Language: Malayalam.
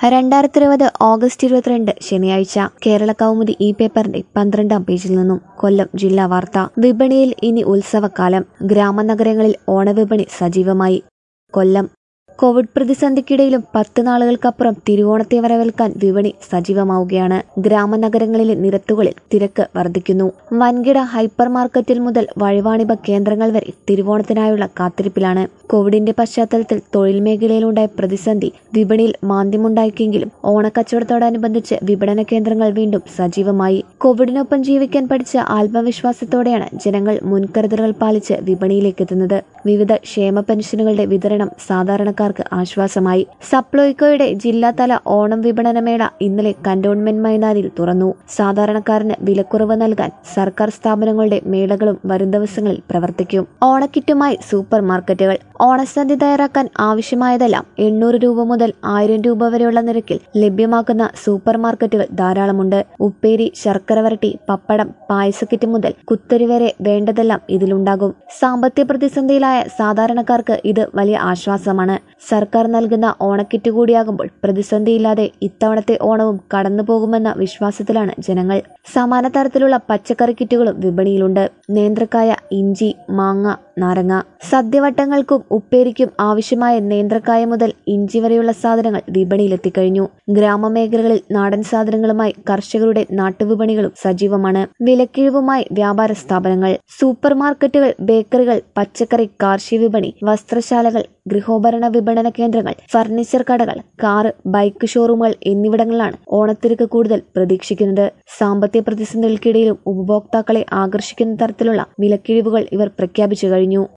രണ്ടായിരത്തി ഇരുപത് ഓഗസ്റ്റ് ഇരുപത്തിരണ്ട് ശനിയാഴ്ച കേരള കൗമുദി ഈ പേപ്പറിന്റെ പന്ത്രണ്ടാം പേജിൽ നിന്നും കൊല്ലം ജില്ലാ വാർത്ത വിപണിയിൽ ഇനി ഉത്സവകാലം ഗ്രാമനഗരങ്ങളിൽ ഓണവിപണി സജീവമായി കൊല്ലം കോവിഡ് പ്രതിസന്ധിക്കിടയിലും പത്ത് നാളുകൾക്കപ്പുറം തിരുവോണത്തെ വരവേൽക്കാൻ വിപണി സജീവമാവുകയാണ് ഗ്രാമനഗരങ്ങളിലെ നിരത്തുകളിൽ തിരക്ക് വർദ്ധിക്കുന്നു വൻകിട ഹൈപ്പർ മാർക്കറ്റിൽ മുതൽ വഴിവാണിഭ കേന്ദ്രങ്ങൾ വരെ തിരുവോണത്തിനായുള്ള കാത്തിരിപ്പിലാണ് കോവിഡിന്റെ പശ്ചാത്തലത്തിൽ തൊഴിൽ മേഖലയിലുണ്ടായ പ്രതിസന്ധി വിപണിയിൽ മാന്ദ്യമുണ്ടാക്കിയെങ്കിലും ഓണക്കച്ചവടത്തോടനുബന്ധിച്ച് വിപണന കേന്ദ്രങ്ങൾ വീണ്ടും സജീവമായി കോവിഡിനൊപ്പം ജീവിക്കാൻ പഠിച്ച ആത്മവിശ്വാസത്തോടെയാണ് ജനങ്ങൾ മുൻകരുതലുകൾ പാലിച്ച് വിപണിയിലേക്ക് എത്തുന്നത് വിവിധ ക്ഷേമ പെൻഷനുകളുടെ വിതരണം സാധാരണക്കാർക്ക് ആശ്വാസമായി സപ്ലോയ്ക്കോയുടെ ജില്ലാതല ഓണം വിപണനമേള ഇന്നലെ കന്റോൺമെന്റ് മൈതാനിയിൽ തുറന്നു സാധാരണക്കാരന് വിലക്കുറവ് നൽകാൻ സർക്കാർ സ്ഥാപനങ്ങളുടെ മേളകളും വരും ദിവസങ്ങളിൽ പ്രവർത്തിക്കും ഓണക്കിറ്റുമായി സൂപ്പർ മാർക്കറ്റുകൾ ഓണസദ്യ തയ്യാറാക്കാൻ ആവശ്യമായതെല്ലാം എണ്ണൂറ് രൂപ മുതൽ ആയിരം രൂപ വരെയുള്ള നിരക്കിൽ ലഭ്യമാക്കുന്ന സൂപ്പർ മാർക്കറ്റുകൾ ധാരാളമുണ്ട് ഉപ്പേരി ശർക്കര വരട്ടി പപ്പടം പായസക്കിറ്റ് മുതൽ കുത്തരി വരെ വേണ്ടതെല്ലാം ഇതിലുണ്ടാകും സാമ്പത്തിക പ്രതിസന്ധിയിലായ സാധാരണക്കാർക്ക് ഇത് വലിയ ആശ്വാസമാണ് സർക്കാർ നൽകുന്ന ഓണക്കിറ്റ് കൂടിയാകുമ്പോൾ പ്രതിസന്ധിയില്ലാതെ ഇത്തവണത്തെ ഓണവും കടന്നു പോകുമെന്ന വിശ്വാസത്തിലാണ് ജനങ്ങൾ സമാന തരത്തിലുള്ള പച്ചക്കറി കിറ്റുകളും വിപണിയിലുണ്ട് നേന്ത്രക്കായ ഇഞ്ചി മാങ്ങ നാരങ്ങ സദ്യവട്ടങ്ങൾക്കും ഉപ്പേരിക്കും ആവശ്യമായ നേന്ത്രക്കായ മുതൽ ഇഞ്ചി വരെയുള്ള സാധനങ്ങൾ വിപണിയിലെത്തിക്കഴിഞ്ഞു ഗ്രാമമേഖലകളിൽ നാടൻ സാധനങ്ങളുമായി കർഷകരുടെ നാട്ടുവിപണികളും സജീവമാണ് വിലക്കിഴിവുമായി വ്യാപാര സ്ഥാപനങ്ങൾ സൂപ്പർ മാർക്കറ്റുകൾ ബേക്കറികൾ പച്ചക്കറി കാർഷിക വിപണി വസ്ത്രശാലകൾ ഗൃഹോപകരണ വിപണന കേന്ദ്രങ്ങൾ ഫർണിച്ചർ കടകൾ കാറ് ബൈക്ക് ഷോറൂമുകൾ എന്നിവിടങ്ങളിലാണ് ഓണത്തിരക്ക് കൂടുതൽ പ്രതീക്ഷിക്കുന്നത് സാമ്പത്തിക പ്രതിസന്ധികൾക്കിടയിലും ഉപഭോക്താക്കളെ ആകർഷിക്കുന്ന തരത്തിലുള്ള വിലക്കിഴിവുകൾ ഇവർ പ്രഖ്യാപിച്ചു കഴിഞ്ഞു